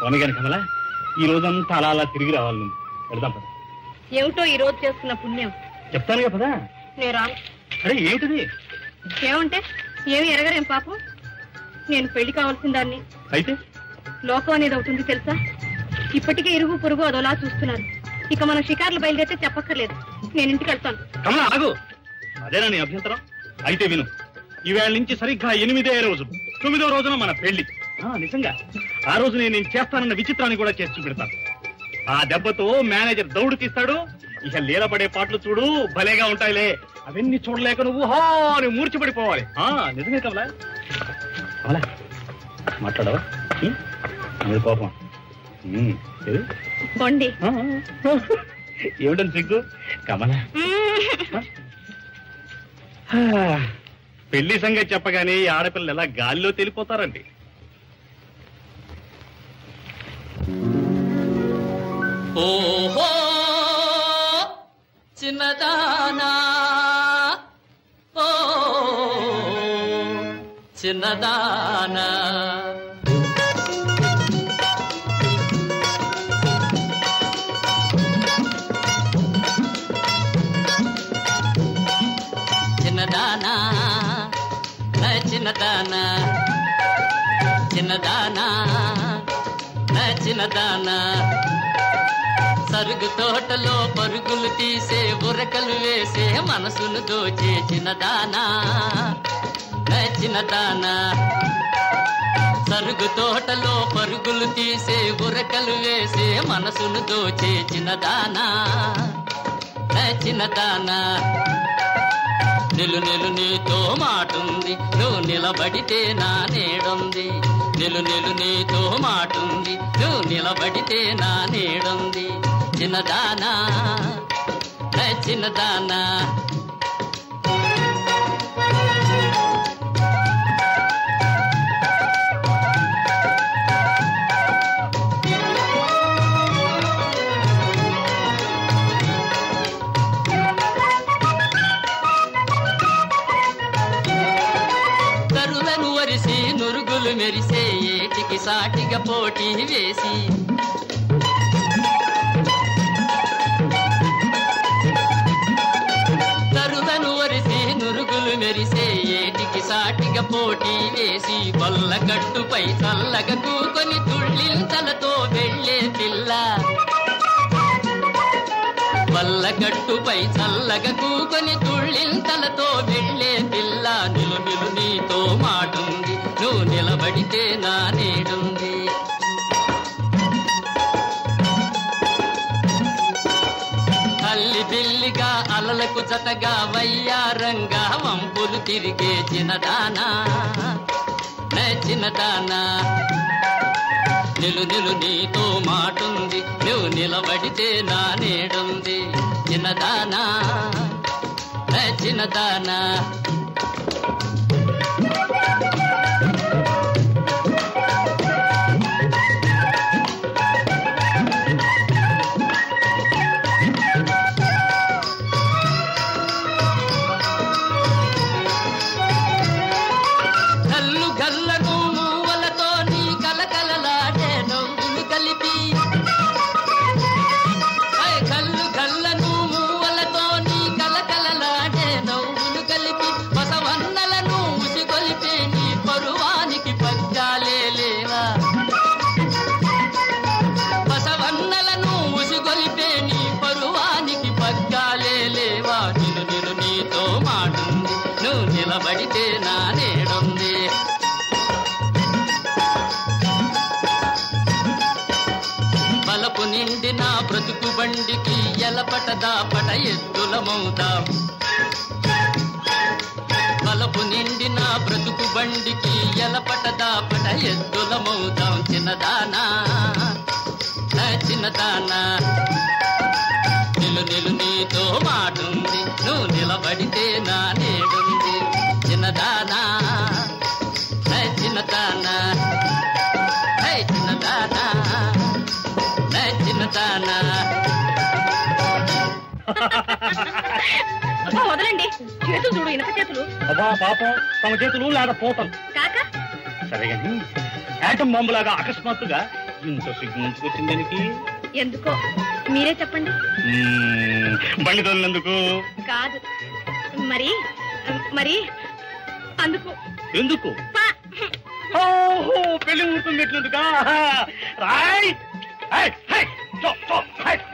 పోనీ గాని కమలా ఈ రోజంతా అలా అలా తిరిగి రావాలి నువ్వు వెళ్దాం పద ఏమిటో ఈ రోజు చేసుకున్న పుణ్యం చెప్తానుగా పదా నేను రాను అరే ఏమిటిది ఏమంటే ఏమి ఎరగరేం పాపం నేను పెళ్లి కావాల్సిన దాన్ని అయితే లోకం అనేది అవుతుంది తెలుసా ఇప్పటికే ఇరుగు పొరుగు అదోలా చూస్తున్నారు ఇక మన షికార్లు బయలుదేరితే చెప్పక్కర్లేదు నేను ఇంటికి వెళ్తాను కమలా ఆగు అదేనా నీ అభ్యంతరం అయితే విను ఈవేళ నుంచి సరిగ్గా ఎనిమిదే రోజు తొమ్మిదో రోజున మన పెళ్లి ఆ, నిజంగా ఆ రోజు నేను నేను చేస్తానన్న విచిత్రాన్ని కూడా చేసి చూపెడతాను ఆ దెబ్బతో మేనేజర్ దౌడు తీస్తాడు ఇక లీలపడే పాటలు చూడు భలేగా ఉంటాయిలే అవన్నీ చూడలేక నువ్వు హా అని మూర్చిపడిపోవాలి ఆ నిజమే కమలా కమలా మాట్లాడవా ఉం? అది కోపం ఉం, ఏది? పొండి ఆ, ఆ. ఏమిటని సిగ్గు కమలా ఆ, పెళ్లి సంగతి చెప్పగానే ఈ ఆడపిల్లలు ఎలా గాలిలో తెలిపోతారండి ఓహో చిన్నదానా ఓ చిన్నదానా చిన్నదానా నా చిన్నదానా చిన్నదానా నా చిన్నదానా సరుగు తోటలో పరుగులు తీసే ఉరకలు వేసే మనసును దోచే చిన్నదానా నా చిన్నదానా సరుగు తోటలో పరుగులు తీసే ఉరకలు వేసే మనసును దోచే చిన్నదానా నా చిన్నదానా నిలు నిలు నీతో మాటుంది నువ్వు నిలబడితే నా నేడుంది నిలు నిలు నీతో మాటుంది నువ్వు నిలబడితే నా నేడుంది చిన్నదానా నా చిన్నదానా కరులను వరిసి నురుగులు మెరిసే ఏటికి సాటిగా పోటీ వేసి కరులను వరిసి నురుగులు మెరిసే ఏటికి సాటిగా పోటీ వేసి కొల్ల గట్టుపై చల్లగా కూకొని తుళ్ళింతలతో వెళ్ళే పిల్ల వల్లగట్టుపై చల్లగా కూకొని తుళ్ళింతలతో వెళ్ళే పిల్ల నిలు నిలు నీతో మాటుంది నువ్వు నిలబడితే నా నేడుంది అల్లి బిల్లిగా అలలకు జతగా వయ్యారంగా వంపులు తిరిగే చిన్నదానా నా చిన్నదానా నిలు నిలు నీతో మాటుంది నువ్వు నిలబడితే నా నేడుంది చిన్నదానా నా చిన్నదానా కల్లు గల్లకు మూవలతో నీ కలకలలాడే నవ్వులు కలిపి ఐ కల్లు గల్లను మూవలతో నీ కలకలలాడే నవ్వులు కలిపి బసవన్నలను ఉసిగొలిపే నీ పరువానికి పగ్గాలే లేవా బసవన్నలను ఉసిగొలిపే నీ పరువానికి పగ్గాలే లేవా నిలు నిలు నీతో మాటుంది నువ్వు నిలబడితే నా నేడుంది బలపు నిండి నా బ్రతుకు బండికి ఎలపట దాపట ఎద్దులమవుతాం బలపు నిండి నా బ్రతుకు బండికి ఎలపట దాపట ఎద్దులమవుతాం చిన్నదానా నా చిన్నదానా నిలు నిలు నీతో మాటుంది నువ్వు నిలబడితే నా నేడుంది చిన్నదానా నా చిన్నదానా హై చిన్నదానా నా చిన్నదానా అబ్బా, వదలండి చేతులు చూడు ఇనక చేతులు అబ్బా పాపం తమ చేతులు లేకపోతాం కాక సరే గాని యాటం బాంబులాగా అకస్మాత్తుగా ఇంత సిగ్గు వచ్చింది దానికి ఎందుకో మీరే చెప్పండి మ్మ్, బండి తోలినందుకు కాదు మరి మరి అందుకు ఎందుకు పా. ఓహో పెళ్లి ముహూర్తం పెట్టినందుకా రాయ్ హై, హై, చో, చో, హై,